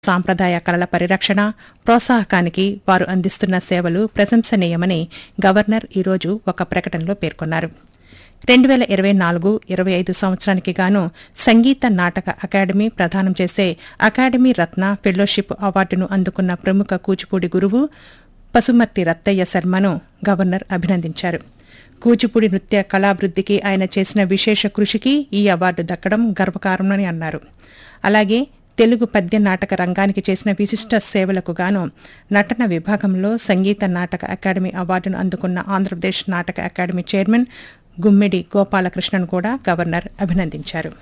సాంప్రదాయ కళల పరిరక్షణ ప్రోత్సాహకానికి వారు అందిస్తున్న సేవలు ప్రశంసనీయమని గవర్నర్ ఈరోజు ఒక ప్రకటనలో పేర్కొన్నారు రెండు వేల ఇరవై నాలుగు ఇరవై ఐదు సంవత్సరానికి గాను సంగీత నాటక అకాడమీ ప్రదానం చేసే అకాడమీ రత్న ఫెలోషిప్ అవార్డును అందుకున్న ప్రముఖ కూచిపూడి గురువు పసుమర్తి రత్తయ్య శర్మను గవర్నర్ అభినందించారు కూచిపూడి నృత్య కళాభివృద్ధికి ఆయన చేసిన విశేష కృషికి ఈ అవార్డు దక్కడం గర్వకారణమని అన్నారు అలాగే తెలుగు పద్య నాటక రంగానికి చేసిన విశిష్ట సేవలకు గాను నటన విభాగంలో సంగీత నాటక అకాడమీ అవార్డును అందుకున్న ఆంధ్రప్రదేశ్ నాటక అకాడమీ చైర్మన్ గుమ్మిడి గోపాలకృష్ణన్ కూడా గవర్నర్ అభినందించారు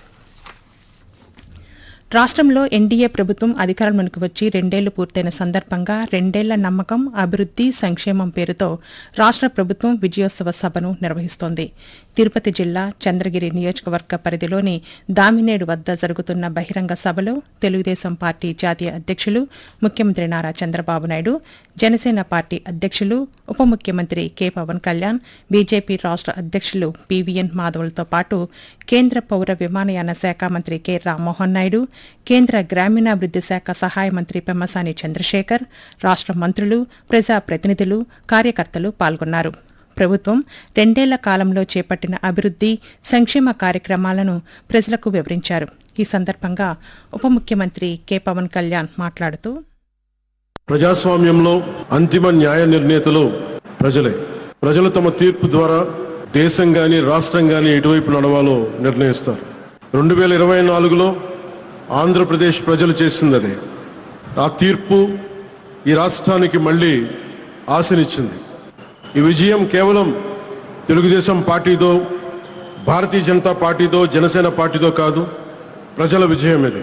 రాష్ట్రంలో ఎన్డీఏ ప్రభుత్వం అధికారంలోకి వచ్చి రెండేళ్లు పూర్తయిన సందర్భంగా రెండేళ్ల నమ్మకం అభివృద్ది సంక్షేమం పేరుతో రాష్ట్ర ప్రభుత్వం విజయోత్సవ సభను నిర్వహిస్తోంది తిరుపతి జిల్లా చంద్రగిరి నియోజకవర్గ పరిధిలోని దామినేడు వద్ద జరుగుతున్న బహిరంగ సభలో తెలుగుదేశం పార్టీ జాతీయ అధ్యక్షులు ముఖ్యమంత్రి నారా చంద్రబాబు నాయుడు జనసేన పార్టీ అధ్యక్షులు ఉప ముఖ్యమంత్రి కె పవన్ కళ్యాణ్ బీజేపీ రాష్ట్ర అధ్యక్షులు పీవీఎన్ మాధవులతో పాటు కేంద్ర పౌర విమానయాన శాఖ మంత్రి కె రామ్మోహన్ నాయుడు కేంద్ర గ్రామీణాభివృద్ది శాఖ సహాయ మంత్రి పెమ్మసాని చంద్రశేఖర్ రాష్ట్ర మంత్రులు ప్రజాప్రతినిధులు కార్యకర్తలు పాల్గొన్నారు ప్రభుత్వం రెండేళ్ల కాలంలో చేపట్టిన అభివృద్ది సంక్షేమ కార్యక్రమాలను ప్రజలకు వివరించారు ఈ సందర్భంగా ఉప ముఖ్యమంత్రి కె పవన్ కళ్యాణ్ మాట్లాడుతూ ప్రజాస్వామ్యంలో అంతిమ న్యాయ నిర్ణేతలు ప్రజలే ప్రజలు తమ తీర్పు ద్వారా దేశం గాని రాష్ట్రం గాని ఎటువైపు నడవాలో నిర్ణయిస్తారు రెండు వేల ఇరవై నాలుగులో ఆంధ్రప్రదేశ్ ప్రజలు చేసింది అదే ఆ తీర్పు ఈ రాష్ట్రానికి మళ్ళీ ఆశనిచ్చింది ఈ విజయం కేవలం తెలుగుదేశం పార్టీతో భారతీయ జనతా పార్టీతో జనసేన పార్టీతో కాదు ప్రజల విజయం ఇది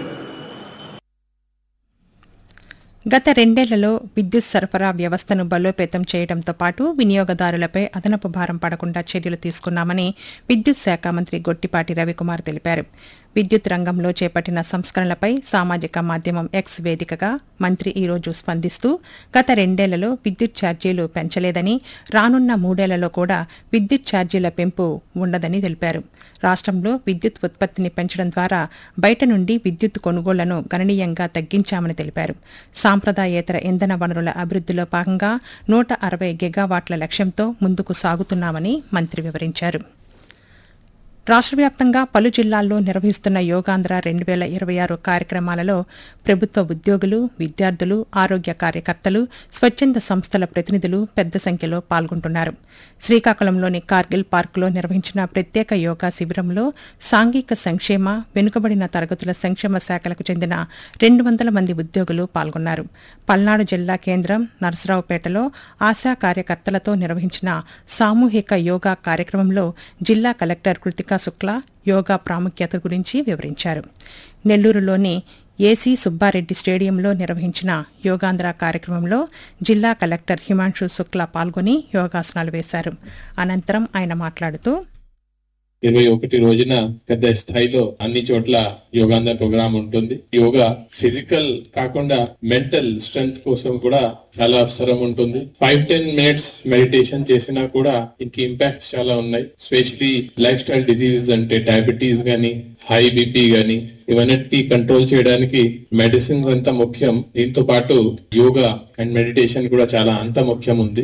గత రెండేళ్లలో విద్యుత్ సరఫరా వ్యవస్థను బలోపేతం చేయడంతో పాటు వినియోగదారులపై అదనపు భారం పడకుండా చర్యలు తీసుకున్నామని విద్యుత్ శాఖ మంత్రి గొట్టిపాటి రవికుమార్ తెలిపారు విద్యుత్ రంగంలో చేపట్టిన సంస్కరణలపై సామాజిక మాధ్యమం ఎక్స్ వేదికగా మంత్రి ఈ రోజు స్పందిస్తూ గత రెండేళ్లలో విద్యుత్ ఛార్జీలు పెంచలేదని రానున్న మూడేళ్లలో కూడా విద్యుత్ ఛార్జీల పెంపు ఉండదని తెలిపారు రాష్ట్రంలో విద్యుత్ ఉత్పత్తిని పెంచడం ద్వారా బయట నుండి విద్యుత్ కొనుగోళ్లను గణనీయంగా తగ్గించామని తెలిపారు సాంప్రదాయేతర ఇంధన వనరుల అభివృద్దిలో భాగంగా నూట అరవై గిగావాట్ల లక్ష్యంతో ముందుకు సాగుతున్నామని మంత్రి వివరించారు రాష్ట్ర వ్యాప్తంగా పలు జిల్లాల్లో నిర్వహిస్తున్న యోగాంధ్ర రెండు వేల ఇరవై ఆరు కార్యక్రమాలలో ప్రభుత్వ ఉద్యోగులు విద్యార్థులు ఆరోగ్య కార్యకర్తలు స్వచ్ఛంద సంస్థల ప్రతినిధులు పెద్ద సంఖ్యలో పాల్గొంటున్నారు శ్రీకాకుళంలోని కార్గిల్ పార్కులో నిర్వహించిన ప్రత్యేక యోగా శిబిరంలో సాంఘిక సంక్షేమ వెనుకబడిన తరగతుల సంక్షేమ శాఖలకు చెందిన రెండు వందల మంది ఉద్యోగులు పాల్గొన్నారు పల్నాడు జిల్లా కేంద్రం నరసరావుపేటలో ఆశా కార్యకర్తలతో నిర్వహించిన సామూహిక యోగా కార్యక్రమంలో జిల్లా కలెక్టర్ కృతికా శుక్లా యోగా ప్రాముఖ్యత గురించి వివరించారు నెల్లూరులోని ఏసీ సుబ్బారెడ్డి స్టేడియంలో నిర్వహించిన యోగాంధ్ర కార్యక్రమంలో జిల్లా కలెక్టర్ హిమాంశు శుక్లా పాల్గొని యోగాసనాలు వేశారు అనంతరం ఆయన మాట్లాడుతూ ఇరవై ఒకటి రోజున పెద్ద స్థాయిలో అన్ని చోట్ల యోగాంధ్ర ప్రోగ్రామ్ ఉంటుంది యోగా ఫిజికల్ కాకుండా మెంటల్ స్ట్రెంగ్త్ కోసం కూడా చాలా అవసరం ఉంటుంది ఫైవ్ టెన్ మినిట్స్ మెడిటేషన్ చేసినా కూడా దీనికి ఇంపాక్ట్స్ చాలా ఉన్నాయి స్పెషలీ లైఫ్ స్టైల్ డిజీజెస్ అంటే డయాబెటీస్ గానీ హై బీపీ గానీ ఇవన్నిటి కంట్రోల్ చేయడానికి మెడిసిన్స్ అంత ముఖ్యం దీంతో పాటు యోగా అండ్ మెడిటేషన్ కూడా చాలా అంత ముఖ్యం ఉంది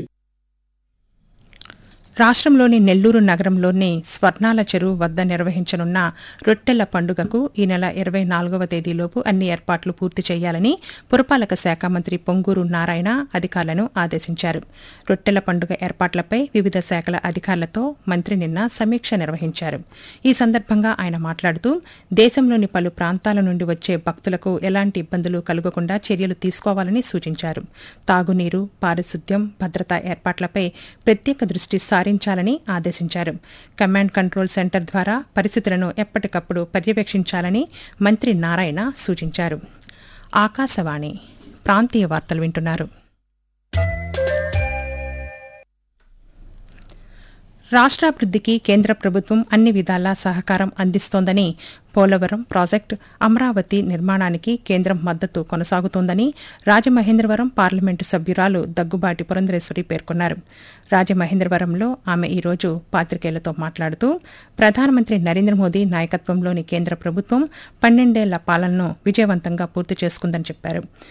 రాష్ట్రంలోని నెల్లూరు నగరంలోని స్వర్ణాల చెరువు వద్ద నిర్వహించనున్న రొట్టెల పండుగకు ఈ నెల ఇరవై నాలుగవ తేదీలోపు అన్ని ఏర్పాట్లు పూర్తి చేయాలని పురపాలక శాఖ మంత్రి పొంగూరు నారాయణ అధికారులను ఆదేశించారు రొట్టెల పండుగ ఏర్పాట్లపై వివిధ శాఖల అధికారులతో మంత్రి నిన్న సమీక్ష నిర్వహించారు ఈ సందర్భంగా ఆయన మాట్లాడుతూ దేశంలోని పలు ప్రాంతాల నుండి వచ్చే భక్తులకు ఎలాంటి ఇబ్బందులు కలగకుండా చర్యలు తీసుకోవాలని సూచించారు తాగునీరు పారిశుద్ధ్యం భద్రతా ఏర్పాట్లపై ప్రత్యేక దృష్టి సారించాలని ఆదేశించారు కమాండ్ కంట్రోల్ సెంటర్ ద్వారా పరిస్థితులను ఎప్పటికప్పుడు పర్యవేక్షించాలని మంత్రి నారాయణ సూచించారు ఆకాశవాణి ప్రాంతీయ వార్తలు వింటున్నారు రాష్ట్రాభివృద్దికి కేంద్ర ప్రభుత్వం అన్ని విధాలా సహకారం అందిస్తోందని పోలవరం ప్రాజెక్టు అమరావతి నిర్మాణానికి కేంద్రం మద్దతు కొనసాగుతోందని రాజమహేంద్రవరం పార్లమెంటు సభ్యురాలు దగ్గుబాటి పురంధరేశ్వరి పేర్కొన్నారు రాజమహేంద్రవరంలో ఆమె ఈ రోజు పాతికేయులతో మాట్లాడుతూ ప్రధానమంత్రి నరేంద్ర మోదీ నాయకత్వంలోని కేంద్ర ప్రభుత్వం పన్నెండేళ్ల పాలనను విజయవంతంగా పూర్తి చేసుకుందని చెప్పారు